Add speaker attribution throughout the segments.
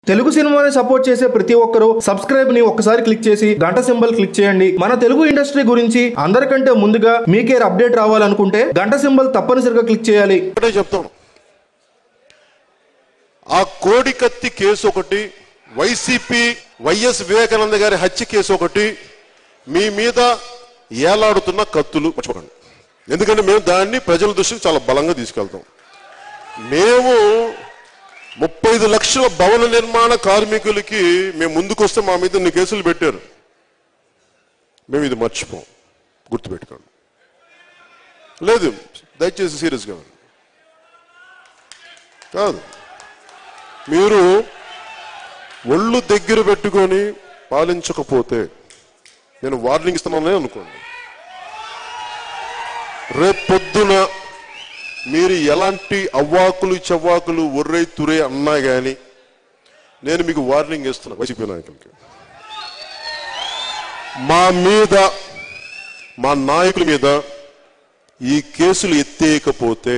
Speaker 1: తెలుగు సినిమాని సపోర్ట్ చేసే ప్రతి ఒక్కరూ సబ్స్క్రైబ్ ని ఒక్కసారి క్లిక్ చేసి గంట సింబల్ క్లిక్ చేయండి మన తెలుగు ఇండస్ట్రీ గురించి అందరికంటే ముందుగా మీకే అప్డేట్ రావాలనుకుంటే గంట సింబల్ తప్పనిసరిగా క్లిక్ చేయాలి
Speaker 2: ఒకటే చెప్తాం ఆ కోడి కత్తి కేసు ఒకటి వైసీపీ వైఎస్ వివేకానంద గారి హత్య కేసు ఒకటి మీ మీద ఏలాడుతున్న కత్తులు మర్చిపోకండి ఎందుకంటే మేము దాన్ని ప్రజల దృష్టికి చాలా బలంగా తీసుకెళ్తాం మేము ముప్పై ఐదు లక్షల భవన నిర్మాణ కార్మికులకి మేము ముందుకొస్తే మా మీద ఇన్ని కేసులు పెట్టారు మేము ఇది మర్చిపోం గుర్తుపెట్టుకోండి లేదు దయచేసి సీరియస్గా ఉండండి. కాదు మీరు ఒళ్ళు దగ్గర పెట్టుకొని పాలించకపోతే నేను వార్నింగ్ ఇస్తున్నానే అనుకోండి రేపు పొద్దున మీరు ఎలాంటి అవ్వాకులు చవ్వాకులు ఒర్రై తురే అన్నా కానీ నేను మీకు వార్నింగ్ ఇస్తున్నా వైసీపీ నాయకులకి మా మీద మా నాయకుల మీద ఈ కేసులు ఎత్తేయకపోతే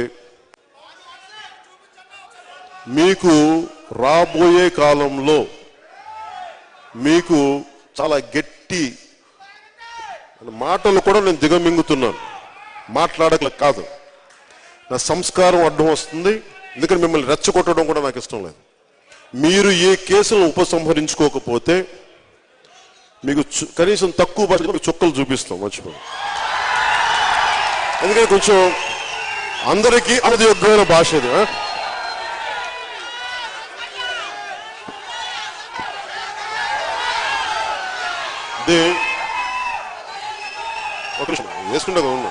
Speaker 2: మీకు రాబోయే కాలంలో మీకు చాలా గట్టి మాటలు కూడా నేను దిగమింగుతున్నాను మాట్లాడక కాదు నా సంస్కారం అడ్డం వస్తుంది ఎందుకంటే మిమ్మల్ని రెచ్చగొట్టడం కూడా నాకు ఇష్టం లేదు మీరు ఏ కేసులను ఉపసంహరించుకోకపోతే మీకు చు- కనీసం తక్కువ భాషలో మీకు చుక్కలు చూపిస్తాం మర్చిపోయి ఎందుకంటే కొంచెం అందరికీ అనదయోగ్యమైన భాష ఇది ఆ? ఇది ఒక నిమిషం వేసుకుంటా ఉన్నా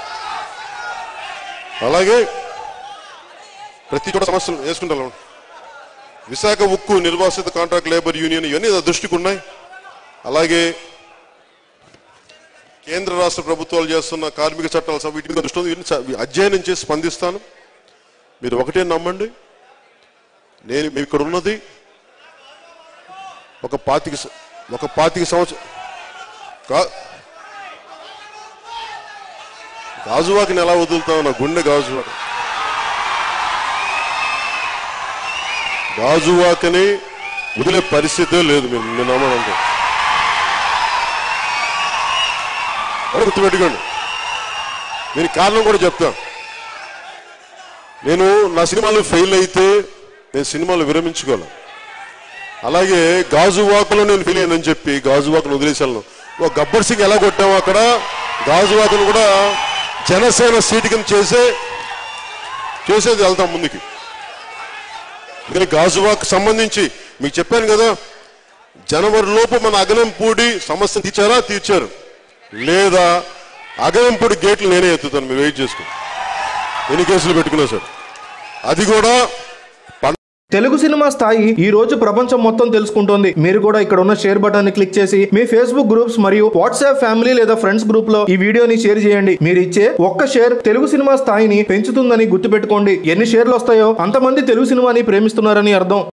Speaker 2: అలాగే ప్రతి చోట సమస్యలు వేసుకుంటా విశాఖ ఉక్కు నిర్వాసిత కాంట్రాక్ట్ లేబర్ యూనియన్ ఇవన్నీ నా దృష్టికి ఉన్నాయి అలాగే కేంద్ర రాష్ట్ర ప్రభుత్వాలు చేస్తున్న కార్మిక చట్టాల సభ వీటి మీద దృష్టి ఉంది. ఇవన్నీ చ- అధ్యయనం చేసి స్పందిస్తాను మీరు ఒకటే నమ్మండి నేను మేము ఇక్కడ ఉన్నది ఒక పాతిక స- ఒక పాతిక సంవత్సరం గా- గాజువాకిని ఎలా వదులుతావు నా గుండె గాజువాక గాజువాకని వదిలే పరిస్థితే లేదు మీరు నేను నమ్మడంతో అది గుర్తుపెట్టుకోండి నేను కారణం కూడా చెప్తా నేను నా సినిమాలు ఫెయిల్ అయితే నేను సినిమాలు విరమించుకోవాలి అలాగే గాజువాకలో నేను ఫెయిల్ అయ్యానని చెప్పి గాజువాకను వదిలేసాను ఓ గబ్బర్ సింగ్ ఎలా కొట్టామో అక్కడ గాజువాకను కూడా జనసేన సీటు కింద చేసే చేసేది వెళ్తాం ముందుకి అందుకని గాజువాక్ సంబంధించి మీకు చెప్పాను కదా జనవరి లోపు మన అగనంపూడి సమస్య తీర్చారా తీర్చారు లేదా అగనంపూడి గేట్లు నేనే ఎత్తుతాను మీరు వెయిట్ చేసుకోండి ఎన్ని కేసులు పెట్టుకున్నా సార్ అది కూడా
Speaker 1: తెలుగు సినిమా స్థాయి ఈ రోజు ప్రపంచం మొత్తం తెలుసుకుంటోంది మీరు కూడా ఇక్కడ ఉన్న షేర్ బటన్ ని క్లిక్ చేసి మీ ఫేస్బుక్ గ్రూప్స్ మరియు వాట్సాప్ ఫ్యామిలీ లేదా ఫ్రెండ్స్ గ్రూప్ లో ఈ వీడియోని షేర్ చేయండి మీరు ఇచ్చే ఒక్క షేర్ తెలుగు సినిమా స్థాయిని పెంచుతుందని గుర్తుపెట్టుకోండి ఎన్ని షేర్లు వస్తాయో అంతమంది తెలుగు సినిమాని ప్రేమిస్తున్నారని అర్థం